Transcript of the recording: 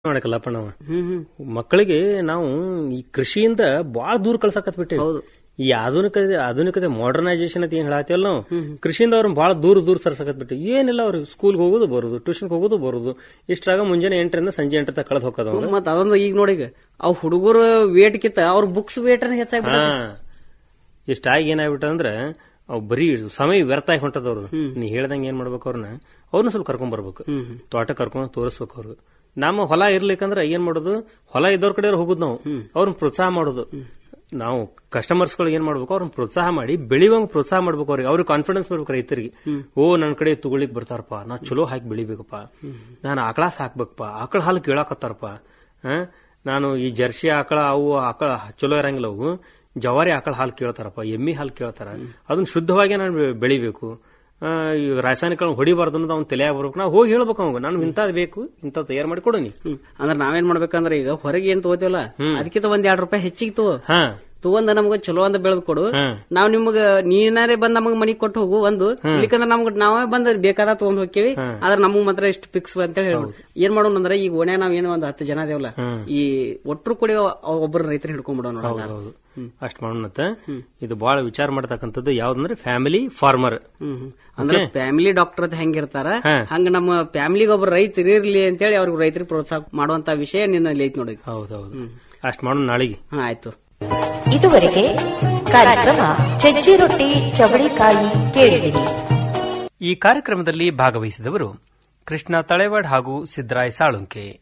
ಮಾಡಕಲ್ಲಪ್ಪ ನಾವು ಹ್ಮ್ ಹ್ಮ್ ಮಕ್ಕಳಿಗೆ ನಾವು ಈ ಕೃಷಿಯಿಂದ ಬಾಳ ದೂರ ಕಳ್ಸಕತ್ ಬಿಟ್ಟಿವಿ ಹೌದು. ಈ ಆಧುನಿಕತೆ ಆಧುನಿಕತೆ ಮಾಡರ್ನೈಸೇಷನ್ ಅಂತ ಏನ್ ಹೇಳತ್ತೀವಲ್ಲ ನಾವು ಕೃಷಿಯಿಂದ ಅವ್ರನ್ನ ಬಹಳ ದೂರ ದೂರ ಸರ್ಸಕತ್ ಬಿಟ್ಟು ಏನಿಲ್ಲ ಅವ್ರಿಗೆ ಸ್ಕೂಲ್ಗೆ ಹೋಗೋದು ಬರೋದು ಟ್ಯೂಷನ್ಗೆ ಹೋಗೋದು ಬರೋದು ಇಷ್ಟ್ರಾಗ ಮುಂಜಾನೆ ಎಂಟರಿಂದ ಸಂಜೆ ಎಂಟರ ತಕ ಕಳೆದು ಹೋಗೋದು ಮತ್ ಅದೊಂದು ಈಗ ನೋಡಿ ಈಗ ಅವ್ ಹುಡುಗರು ವೇಟ್ ಕಿತ್ತ ಅವ್ರ ಬುಕ್ಸ್ ವೇಟ್ನ ಹೆಚ್ಚಾಗಿ ಹಾ ಇಷ್ಟಾಗಿ ಏನಾಗ್ಬಿಟ್ಟ ಅಂದ್ರೆ ಅವ್ ಬರೀ ಸಮಯ ವ್ಯರ್ಥ ಆಗಿ ಹೊಂಟದವ್ರು ನೀ ಹೇಳ್ದಂಗೆ ಏನ್ ಮಾಡ್ಬೇಕು ಅವ್ರನ್ನ ಅವ್ರನ್ನ ಸ್ವಲ್ಪ ಕರ್ಕೊಂಡ್ ಬರ್ಬೇಕು ತೋಟ ಕರ್ಕೊಂಡ್ ತೋರಿಸ್ಬೇಕು ಅವ್ರಿಗೆ ನಮ್ಮ ಹೊಲ ಇರ್ಲಿಕ್ಕಂದ್ರ ಏನ್ ಮಾಡೋದು ಹೊಲ ಇದ್ದವ್ರ ಕಡೆ ಹೋಗುದು ನಾವು ಅವ್ರನ್ನ ಪ್ರೋತ್ಸಾಹ ಮಾಡೋದು ನಾವು ಕಸ್ಟಮರ್ಸ್ ಗಳಿಗೆ ಏನ್ ಮಾಡ್ಬೇಕು ಅವ್ರನ್ನ ಪ್ರೋತ್ಸಾಹ ಮಾಡಿ ಬೆಳಿವಂಗ್ ಪ್ರೋತ್ಸಾಹ ಮಾಡ್ಬೇಕು ಅವ್ರಿಗೆ ಅವ್ರಿಗೆ ಕಾನ್ಫಿಡೆನ್ಸ್ ಬರ್ಬೇಕು ರೈತರಿಗೆ ಓ ನನ್ ಕಡೆ ತಗೊಳಿಕ್ ಬರ್ತಾರಪ್ಪ ನಾ ಚಲೋ ಹಾಕಿ ಬೆಳಿಬೇಕಪ್ಪ ನಾನು ಆಕಳ ಸಾಕ್ಬೇಕಪ್ಪ ಆಕಳ ಹಾಲು ಕೇಳಾಕತ್ತಾರಪ್ಪ ಆ? ನಾನು ಈ ಜರ್ಸಿ ಆಕಳ ಅವು ಆಕಳ ಚಲೋ ಇರಂಗಿಲ್ಲ ಅವು ಜವಾರಿ ಆಕಳ ಹಾಲು ಕೇಳ್ತಾರಪ್ಪ ಎಮ್ಮಿ ಹಾಲು ಕೇಳ್ತಾರ ಅದನ್ನ ಶುದ್ಧವಾಗಿ ನಾನು ಬೆ- ಬೆಳಿಬೇಕು ಆ, ಈ ರಾಸಾಯನಿಕಗಳನ್ನ ಹೊಡಿಬಾರ್ದು ಅನ್ನೋದು ಅವ್ನ ತಲೆಯಾಗ ಬರ್ಬೇಕು ನಾವು ಹೋಗಿ ಹೇಳ್ಬೇಕು ಅವಾಗ ನಾನು ಇಂಥದ್ ಬೇಕು ಇಂಥ ತಯಾರು ಮಾಡಿ ಕೊಡು ನೀ ಹ್ಮ್ ಅಂದ್ರ ನಾವೇನ್ ಮಾಡ್ಬೇಕಂದ್ರ ಈಗ ಹೊರಗೆ ಏನ್ ತಗೋತೀವಲ್ಲ ಅದಕ್ಕಿಂತ ಒಂದ್ ಎರಡ್ ರೂಪಾಯಿ ಹೆಚ್ಚಿಗೆ ತಗೋ ಹಾ ತಗೊಂಡ ನಮ್ಗ ಚಲೋ ಅಂತ ಬೆಳೆದ್ ಕೊಡು ಹಾ. ನಾವ್ ನಿಮ್ಗ ನೀನಾರೇ ಬಂದ್ ನಮಗ್ ಮನಿ ಕೊಟ್ಟು ಹೋಗು ಒಂದು ಇಲ್ಲಿಕಂದ್ರ ನಮ್ಗ ನಾವೇ ಬಂದ್ ಬೇಕಾದ ತಗೊಂಡ್ ಹೋಗ್ತೀವಿ ಆದ್ರ ನಮಗ್ ಮಾತ್ರ ಇಷ್ಟು ಫಿಕ್ಸ್ ಅಂತ ಹೇಳಿ ಹೇಳ್ಬಿಡು ಏನ್ ಮಾಡೋಣ ಅಂದ್ರೆ ಈಗ ಓಣ್ಯಾಗ ನಾವ್ ಏನೋ ಒಂದ್ ಹತ್ತು ಜನ ದೇವಲ್ಲ ಈ ಒಟ್ರು ಕೂಡಿ ಒಬ್ಬರು ರೈತರು ಹಿಡ್ಕೊಂಡ್ಬಿಡೋಣ ನೋಡೋಣ ಹೌದು ಅಷ್ಟ್ ಮಾಡೋಣತ್ತ ಇದು ಬಹಳ ವಿಚಾರ ಮಾಡ್ತಕ್ಕಂಥದ್ದು ಯಾವ್ದಂದ್ರೆ ಫ್ಯಾಮಿಲಿ ಫಾರ್ಮರ್ ಹ್ಮ್ ಹ್ಮ್. ಅಂದ್ರೆ ಫ್ಯಾಮಿಲಿ ಡಾಕ್ಟರ್ ಅಂತ ಹೆಂಗಿರ್ತಾರ ಹಾ. ಹಂಗ ನಮ್ಮ ಫ್ಯಾಮಿಲಿಗೆ ಒಬ್ಬರು ರೈತರು ಇರ್ಲಿ ಅಂತೇಳಿ ಅವ್ರಿಗೆ ರೈತರಿಗೆ ಪ್ರೋತ್ಸಾಹ ಮಾಡುವಂತ ವಿಷಯ ನಿನ್ನಲ್ಲಿ ಐತಿ ನೋಡಿ ಹೌದೌದು ಅಷ್ಟ್ ಮಾಡೋಣ ನಾಳೆಗೆ ಹಾ ಆಯ್ತು ಇದುವರೆಗೆ ಕಾರ್ಯಕ್ರಮ ಚಜ್ಜಿ ರೊಟ್ಟಿ ಚವಳಿಕಾಯಿ ಕೇಳಿದಿರಿ ಈ ಕಾರ್ಯಕ್ರಮದಲ್ಲಿ ಭಾಗವಹಿಸಿದವರು ಕೃಷ್ಣ ತಳೆವಾಡ್ ಹಾಗೂ ಸಿದ್ದರಾಯ್ ಸಾಳುಂಕೆ